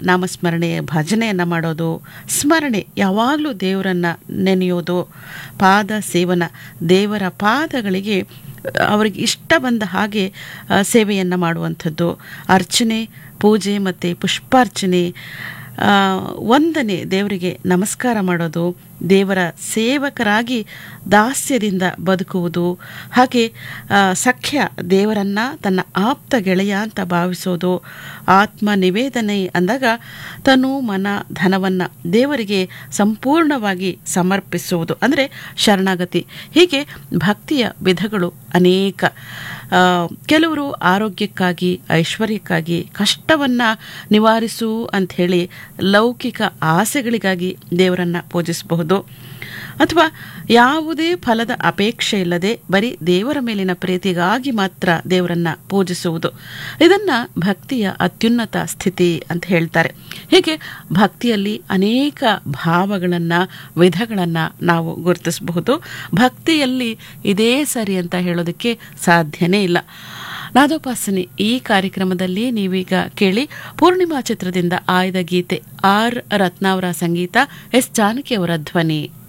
ನಾಮಸ್ಮರಣೆ ಭಜನೆಯನ್ನು ಮಾಡೋದು ಸ್ಮರಣೆ ಯಾವಾಗಲೂ ದೇವರನ್ನು ನೆನೆಯೋದು ಪಾದ ಸೇವನ ದೇವರ ಪಾದಗಳಿಗೆ ಅವರಿಗೆ ಇಷ್ಟ ಬಂದ ಹಾಗೆ ಆ, ಸೇವೆಯನ್ನು ಮಾಡುವಂಥದ್ದು ಅರ್ಚನೆ ಪೂಜೆ ಮತ್ತು ಪುಷ್ಪಾರ್ಚನೆ ಆ, ವಂದನೆ ದೇವರಿಗೆ ನಮಸ್ಕಾರ ಮಾಡೋದು ದೇವರ ಸೇವಕರಾಗಿ ದಾಸ್ಯದಿಂದ ಬದುಕುವುದು ಹಾಗೆ ಆ, ಸಖ್ಯ ದೇವರನ್ನು ತನ್ನ ಆಪ್ತ ಗೆಳೆಯ ಅಂತ ಭಾವಿಸೋದು ಆತ್ಮ ನಿವೇದನೆ ಅಂದಾಗ ತನು ಮನ ಧನವನ್ನು ದೇವರಿಗೆ ಸಂಪೂರ್ಣವಾಗಿ ಸಮರ್ಪಿಸುವುದು ಅಂದರೆ ಶರಣಾಗತಿ ಹೀಗೆ ಭಕ್ತಿಯ ವಿಧಗಳು ಅನೇಕ ಆ, ಕೆಲವರು ಆರೋಗ್ಯಕ್ಕಾಗಿ ಐಶ್ವರ್ಯಕ್ಕಾಗಿ ಕಷ್ಟವನ್ನು ನಿವಾರಿಸು ಅಂಥೇಳಿ ಲೌಕಿಕ ಆಸೆಗಳಿಗಾಗಿ ದೇವರನ್ನು ಪೂಜಿಸಬಹುದು ಅಥವಾ ಯಾವುದೇ ಫಲದ ಅಪೇಕ್ಷೆ ಇಲ್ಲದೆ ಬರೀ ದೇವರ ಮೇಲಿನ ಪ್ರೀತಿಗಾಗಿ ಮಾತ್ರ ದೇವರನ್ನ ಪೂಜಿಸುವುದು ಇದನ್ನ ಭಕ್ತಿಯ ಅತ್ಯುನ್ನತ ಸ್ಥಿತಿ ಅಂತ ಹೇಳ್ತಾರೆ ಹೀಗೆ ಭಕ್ತಿಯಲ್ಲಿ ಅನೇಕ ಭಾವಗಳನ್ನು ವಿಧಗಳನ್ನು ನಾವು ಗುರುತಿಸಬಹುದು ಭಕ್ತಿಯಲ್ಲಿ ಇದೇ ಸರಿ ಅಂತ ಹೇಳೋದಕ್ಕೆ ಸಾಧ್ಯನೇ ಇಲ್ಲ ನಾದೋಪಾಸನೆ ಈ ಕಾರ್ಯಕ್ರಮದಲ್ಲಿ ನೀವೀಗ ಕೇಳಿ ಪೂರ್ಣಿಮಾ ಚಿತ್ರದಿಂದ ಆಯ್ದ ಗೀತೆ ಆರ್ ರತ್ನಾವರ ಸಂಗೀತ ಎಸ್ ಜಾನಕಿ ಅವರ ಧ್ವನಿ